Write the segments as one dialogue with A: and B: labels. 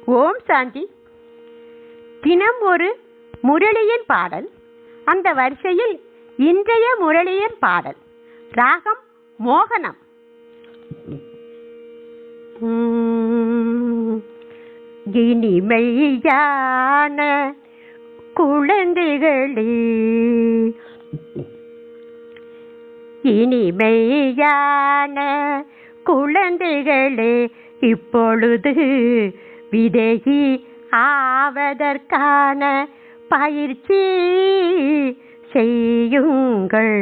A: ஓம் சாந்தி தினம் ஒரு முரளியின் பாடல் அந்த வரிசையில் இன்றைய முரளியின் பாடல் ராகம் மோகனம் உம், இனிமையான குழந்தைகளே இனிமையான குழந்தைகளே இப்பொழுது விதகி ஆவதற்கான பயிற்சி செய்யுங்கள்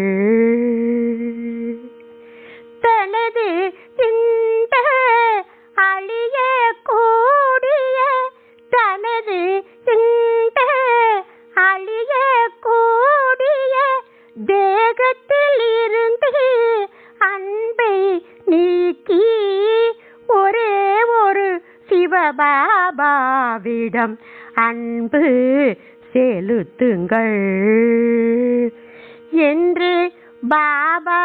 A: தனது இந்த அழிய கூடிய தனது இந்த அழிய கூடிய தேகத்தில் இருந்து அன்பை நீக்கி ஒரே ஒரு சிவபாபாவிடம் அன்பு செலுத்துங்கள் என்று பாபா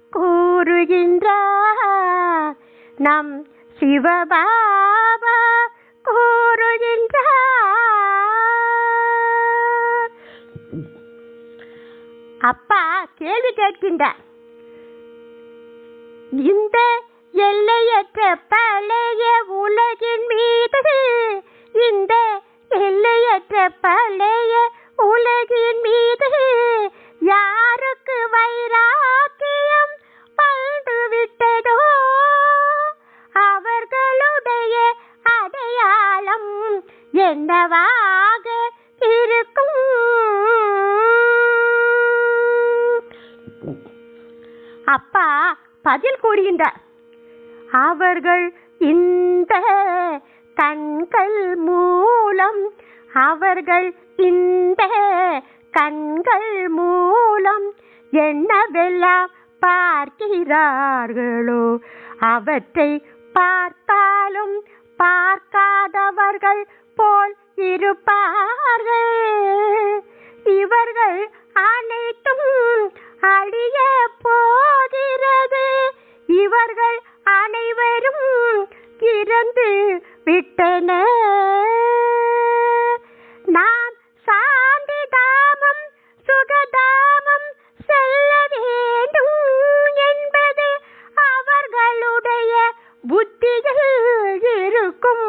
A: கூறுகின்றார் நம் சிவபாபா கூறுகின்றார் அப்பா கேள்வி கேட்கின்றார் இந்த எல்லையற்ற பழைய உலகின் மீது இந்த எல்லையற்ற பழைய உலகின் மீது யாருக்கு வைராக்கியம் வந்து விட்டதோ அவர்களுடைய அடையாளம் என்னவாக இருக்கும் அப்பா பதில் கூறுகின்றார் அவர்கள் இந்த கண்கள் மூலம் அவர்கள் இந்த கண்கள் மூலம் என்னவெல்லாம் பார்க்கிறார்களோ அவற்றை பார்த்தாலும் பார்க்காதவர்கள் போல் இருப்பார்கள் இவர்கள் அனைத்தும் அழிய போகிறது இவர்கள் அனைவரும் இறந்து விட்டனர் நாம் சாந்தி தாமம் சுகதாமம் செல்ல வேண்டும் என்பது அவர்களுடைய புத்தியில் இருக்கும்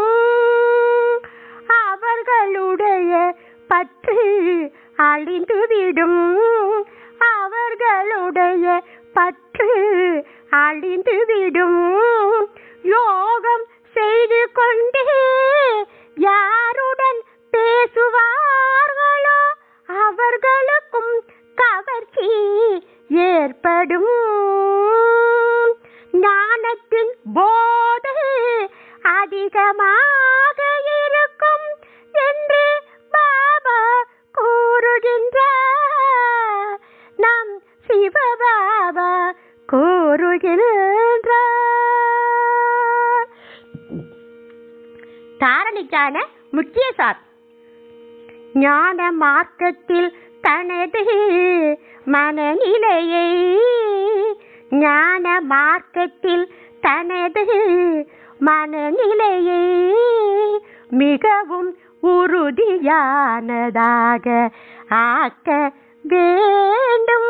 A: அவர்களுடைய பற்று அழிந்துவிடும் அவர்களுடைய பற்று அழிந்துவிடும் யோகம் செய்து கொண்டே யாருடன் பேசுவார்களோ அவர்களுக்கும் கவர்ச்சி ஏற்படும் ஞானத்தின் போது அதிகமாக இருக்கும் என்று பாபா கூறுகின்றார் நம் சிவபாபா கூறுகின்றார் தாரணிக்கான முக்கிய சார் ஞான மார்க்கத்தில் தனது மனநிலையை ஞான மார்க்கத்தில் தனது மனநிலையை மிகவும் உறுதியானதாக ஆக்க வேண்டும்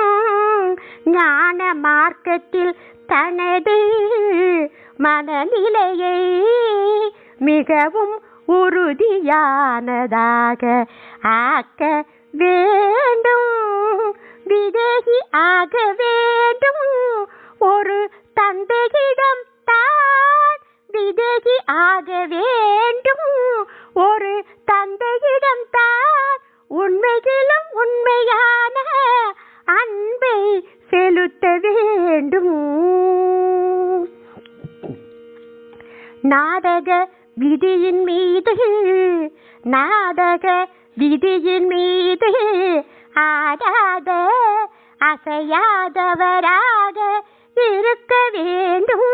A: ஞான மார்க்கத்தில் தனது மனநிலையை மிகவும் உறுதியானதாக ஆக்க வேண்டும் விதேகி ஆக வேண்டும் ஒரு தந்தையிடம் தான் விதேகி ஆக வேண்டும் ஒரு தந்தையிடம் தான் உண்மையிலும் உண்மையான அன்பை செலுத்த வேண்டும் நாடக விதியின் மீது நாடக விதியின் மீது ஆடாத அசையாதவராக இருக்க வேண்டும்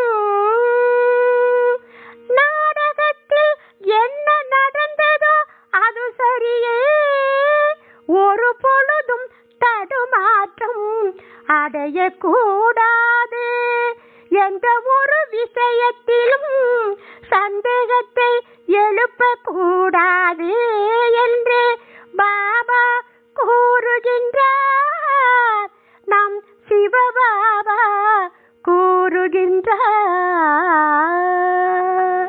A: நாடகத்தில் என்ன நடந்ததோ அது சரியே ஒரு பொழுதும் தடுமாற்றம் அடையக்கூடாது எந்த ஒரு விஷயத்திலும் சந்தேகத்தை எழுப்பக்கூடாது என்று பாபா கூறுகின்றார் நம் சிவபாபா கூறுகின்றார்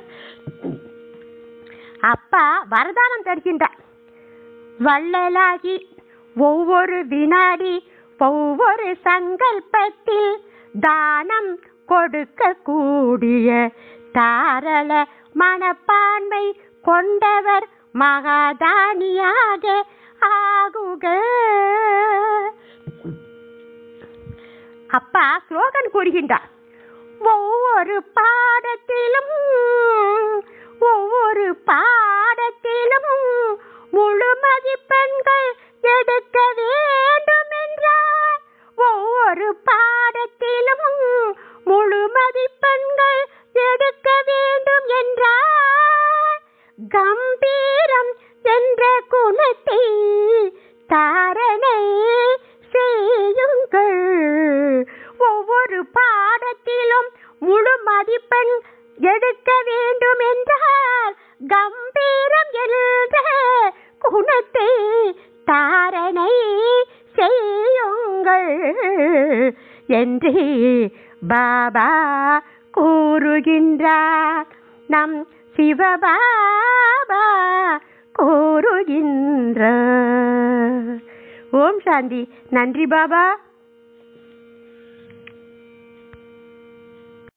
A: அப்பா வரதானம் தருகின்றார் வள்ளலாகி ஒவ்வொரு வினாடி ஒவ்வொரு சங்கல்பத்தில் தானம் கொடுக்க கூடிய தாரள மனப்பான்மை கொண்டவர் மகாதானியாக ஆகுக அப்பா ஸ்லோகன் கூறுகின்றார் ஒவ்வொரு பாடத்திலும் ஒவ்வொரு பாடத்திலும் முழு மதிப்பெண்கள் எடுக்க வேண்டும் என்றார் ஒவ்வொரு பாடத்திலும் முழு மதிப்பெண்கள் எடுக்க வேண்டும் என்றார் கம்பீரம் என்ற குணத்தை தாரணை செய்யுங்கள் ஒவ்வொரு பாடத்திலும் முழு மதிப்பெண் எடுக்க வேண்டும் என்றால் கம்பீரம் என்ற குணத்தை தாரணை செய்யுங்கள் என்று பாபா கூறுகின்றார் நம் சிவபாபா கூறுகின்றார் ஓம் சாந்தி நன்றி பாபா